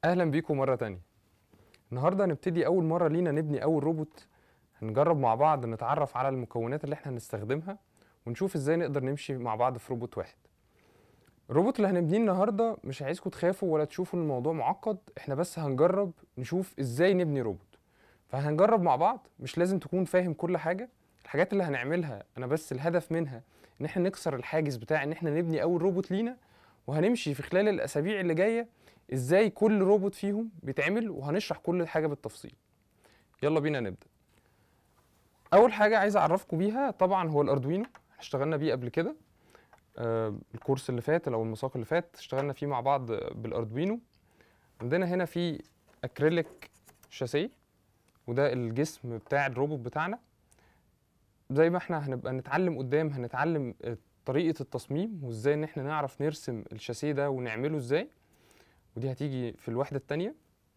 اهلا بيكم مره تانية النهارده هنبتدي اول مره لينا نبني اول روبوت هنجرب مع بعض نتعرف على المكونات اللي احنا هنستخدمها ونشوف ازاي نقدر نمشي مع بعض في روبوت واحد الروبوت اللي هنبنيه النهارده مش عايزكم تخافوا ولا تشوفوا إن الموضوع معقد احنا بس هنجرب نشوف ازاي نبني روبوت فهنجرب مع بعض مش لازم تكون فاهم كل حاجه الحاجات اللي هنعملها انا بس الهدف منها ان احنا نكسر الحاجز بتاع ان احنا نبني اول روبوت لينا وهنمشي في خلال الاسابيع اللي جايه ازاي كل روبوت فيهم بيتعمل وهنشرح كل حاجه بالتفصيل يلا بينا نبدا اول حاجه عايز اعرفكم بيها طبعا هو الاردوينو اشتغلنا بيه قبل كده آه الكورس اللي فات او المساق اللي فات اشتغلنا فيه مع بعض بالاردوينو عندنا هنا في اكريليك شاسيه وده الجسم بتاع الروبوت بتاعنا زي ما احنا هنبقى نتعلم قدام هنتعلم آه، طريقه التصميم وازاي ان احنا نعرف نرسم الشاسيه ده ونعمله ازاي ودي هتيجي في الوحدة التانية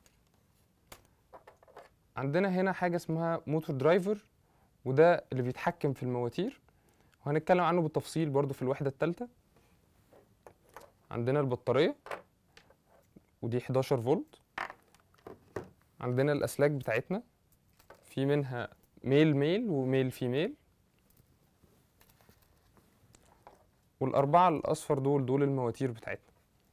عندنا هنا حاجة اسمها موتور درايفر وده اللي بيتحكم في المواتير وهنتكلم عنه بالتفصيل برضو في الوحدة التالتة عندنا البطارية ودي 11 فولت عندنا الأسلاك بتاعتنا في منها ميل ميل وميل فيميل والأربعة الأصفر دول دول المواتير بتاعتنا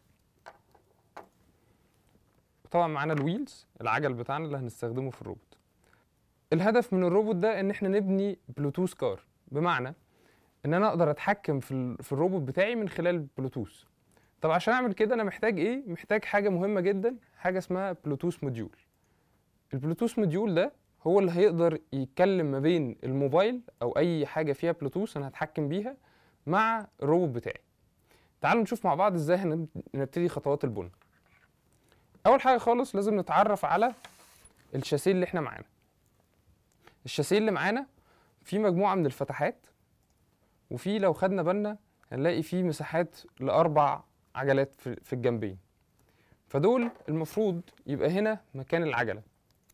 طبعا معانا الويلز العجل بتاعنا اللي هنستخدمه في الروبوت الهدف من الروبوت ده ان احنا نبني بلوتوث كار بمعنى ان انا اقدر اتحكم في, ال- في الروبوت بتاعي من خلال البلوتوث طب عشان اعمل كده انا محتاج ايه محتاج حاجه مهمه جدا حاجه اسمها بلوتوث موديول البلوتوث موديول ده هو اللي هيقدر يتكلم ما بين الموبايل او اي حاجه فيها بلوتوث انا هتحكم بيها مع الروبوت بتاعي تعالوا نشوف مع بعض ازاي هنبتدي خطوات البناء اول حاجه خالص لازم نتعرف على الشاسيه اللي احنا معانا الشاسيه اللي معانا في مجموعه من الفتحات وفي لو خدنا بالنا هنلاقي فيه مساحات لاربع عجلات في في الجنبين فدول المفروض يبقى هنا مكان العجله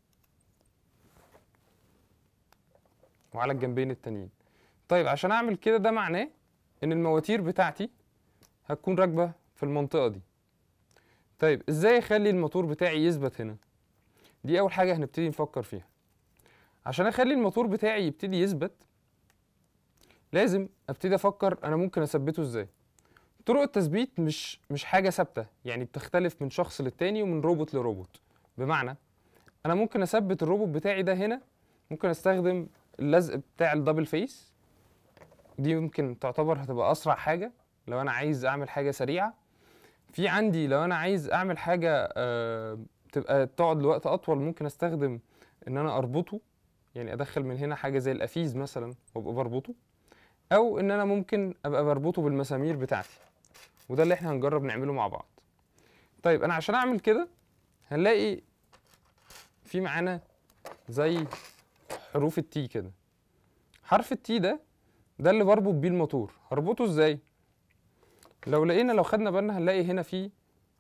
وعلى الجنبين التانيين طيب عشان اعمل كده ده معناه ان المواتير بتاعتي هتكون راكبه في المنطقه دي طيب ازاي اخلي الموتور بتاعي يثبت هنا دي اول حاجه هنبتدي نفكر فيها عشان اخلي الموتور بتاعي يبتدي يثبت لازم ابتدي افكر انا ممكن اثبته ازاي طرق التثبيت مش مش حاجه ثابته يعني بتختلف من شخص للتاني ومن روبوت لروبوت بمعنى انا ممكن اثبت الروبوت بتاعي ده هنا ممكن استخدم اللزق بتاع الدبل فيس دي ممكن تعتبر هتبقى اسرع حاجه لو انا عايز اعمل حاجه سريعه في عندي لو انا عايز اعمل حاجه آه، تبقى تقعد لوقت اطول ممكن استخدم ان انا اربطه يعني ادخل من هنا حاجه زي الافيز مثلا وابقى بربطه او ان انا ممكن ابقى بربطه بالمسامير بتاعتي وده اللي احنا هنجرب نعمله مع بعض طيب انا عشان اعمل كده هنلاقي في معانا زي حروف التي كده حرف التي ده ده اللي بربط بيه الموتور هربطه ازاي لو لقينا لو خدنا بالنا هنلاقي هنا في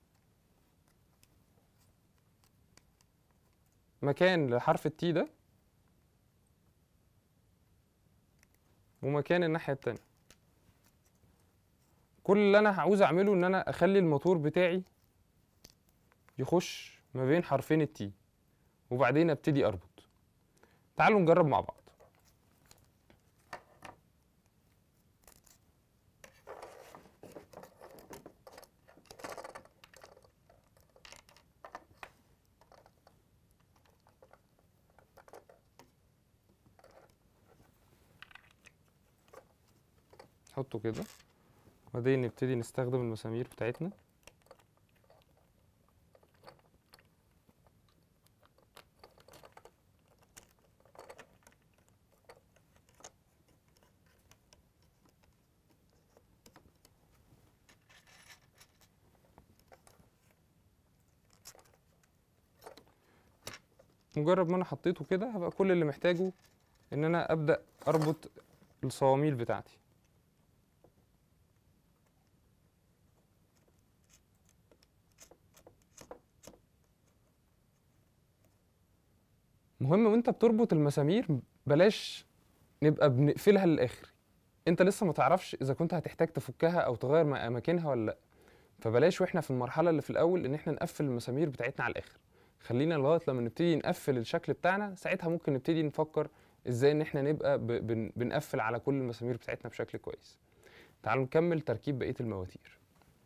مكان لحرف التي ده ومكان الناحية التانية كل اللي انا عاوز اعمله ان انا اخلي الموتور بتاعي يخش ما بين حرفين التي وبعدين ابتدي اربط تعالوا نجرب مع بعض نحطه كده وبعدين نبتدي نستخدم المسامير بتاعتنا مجرد ما انا حطيته كده هبقى كل اللي محتاجه ان انا ابدا اربط الصواميل بتاعتي مهم وانت بتربط المسامير بلاش نبقى بنقفلها للاخر انت لسه ما تعرفش اذا كنت هتحتاج تفكها او تغير م- اماكنها ولا لا فبلاش واحنا في المرحله اللي في الاول ان احنا نقفل المسامير بتاعتنا على الاخر خلينا لغايه لما نبتدي نقفل الشكل بتاعنا ساعتها ممكن نبتدي نفكر ازاي ان احنا نبقى ب... بن... بنقفل على كل المسامير بتاعتنا بشكل كويس تعالوا نكمل تركيب بقيه المواتير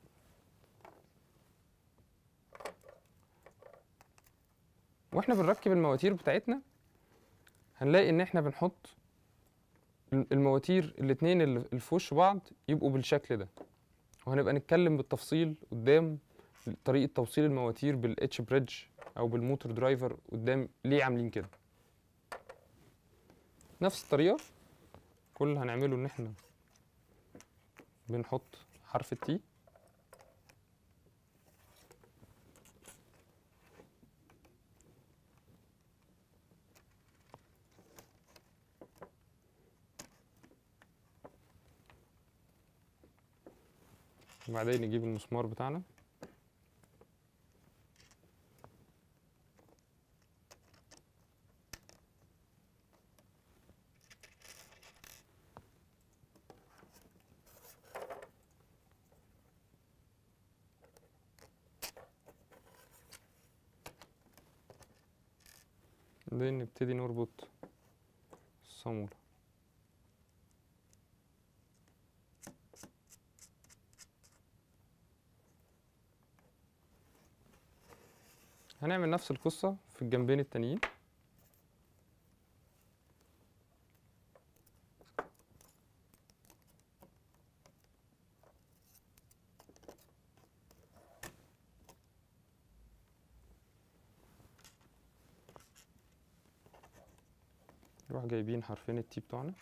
واحنا بنركب المواتير بتاعتنا هنلاقي ان احنا بنحط المواتير الاتنين اللي اللي في وش بعض يبقوا بالشكل ده وهنبقى نتكلم بالتفصيل قدام طريقة توصيل المواتير بالاتش بريدج او بالموتور درايفر قدام ليه عاملين كده نفس الطريقة كل اللي هنعمله ان احنا بنحط حرف التي وبعدين نجيب المسمار بتاعنا بعدين نبتدي نربط الصامولة هنعمل نفس القصة في الجنبين التانيين نروح جايبين حرفين التي بتوعنا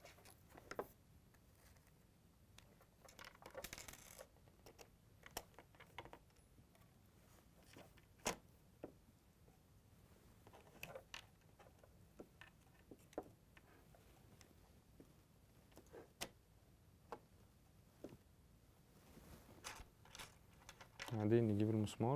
بعدين نجيب المسمار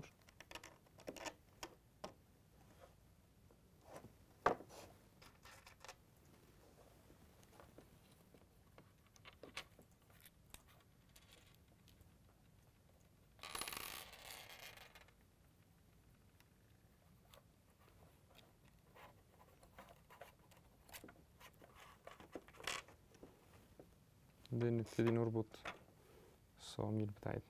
بعدين نبتدي نربط الصواميل بتاعتنا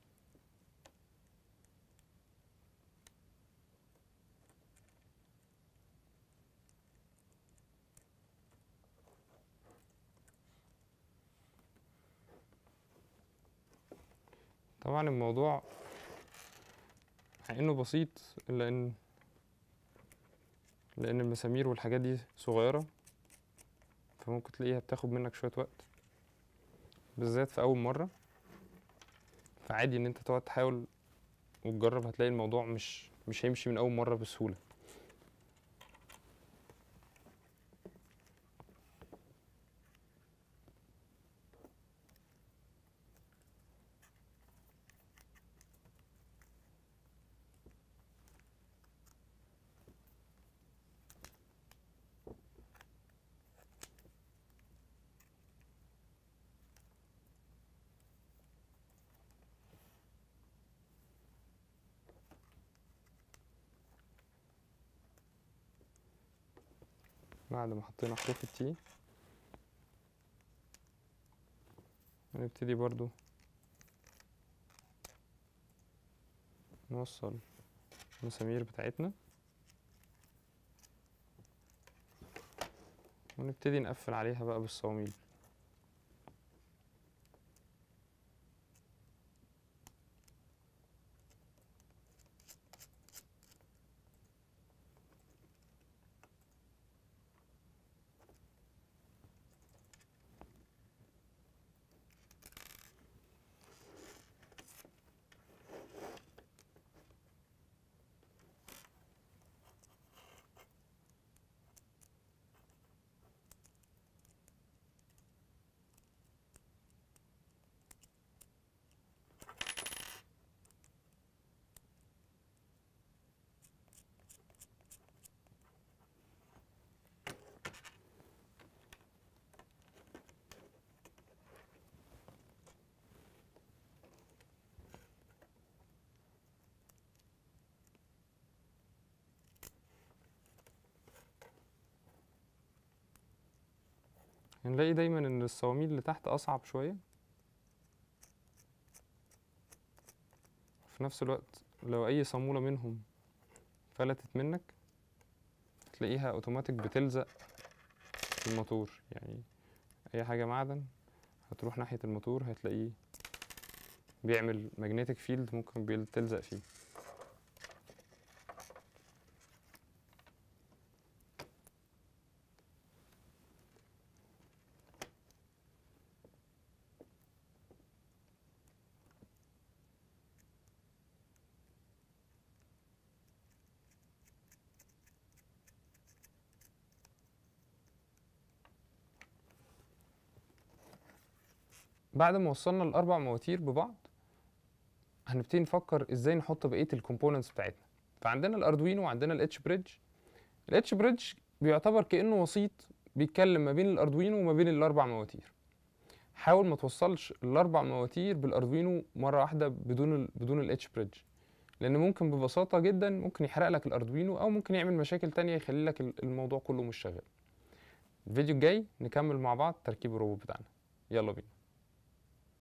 طبعا الموضوع مع انه بسيط الا ان لان المسامير والحاجات دي صغيرة فممكن تلاقيها بتاخد منك شوية وقت بالذات في اول مرة فعادي ان انت تقعد تحاول وتجرب هتلاقي الموضوع مش مش هيمشي من اول مرة بسهولة بعد ما حطينا حروف التي هنبتدي برضو نوصل المسامير بتاعتنا ونبتدي نقفل عليها بقى بالصواميل هنلاقي دايما ان الصواميل اللي تحت اصعب شويه في نفس الوقت لو اي صامولة منهم فلتت منك هتلاقيها اوتوماتيك بتلزق في الموتور يعني اي حاجة معدن هتروح ناحية الموتور هتلاقيه بيعمل ماجنتيك فيلد ممكن بيل- تلزق فيه بعد ما وصلنا الاربع مواتير ببعض هنبتدي نفكر ازاي نحط بقيه الكومبوننتس بتاعتنا فعندنا الاردوينو وعندنا الاتش بريدج الاتش بريدج بيعتبر كانه وسيط بيتكلم ما بين الاردوينو وما بين الاربع مواتير حاول ما توصلش الاربع مواتير بالاردوينو مره واحده بدون ال بدون الاتش بريدج لان ممكن ببساطه جدا ممكن يحرق لك الاردوينو او ممكن يعمل مشاكل تانية يخلي لك ال- الموضوع كله مش شغال الفيديو الجاي نكمل مع بعض تركيب الروبوت بتاعنا يلا بينا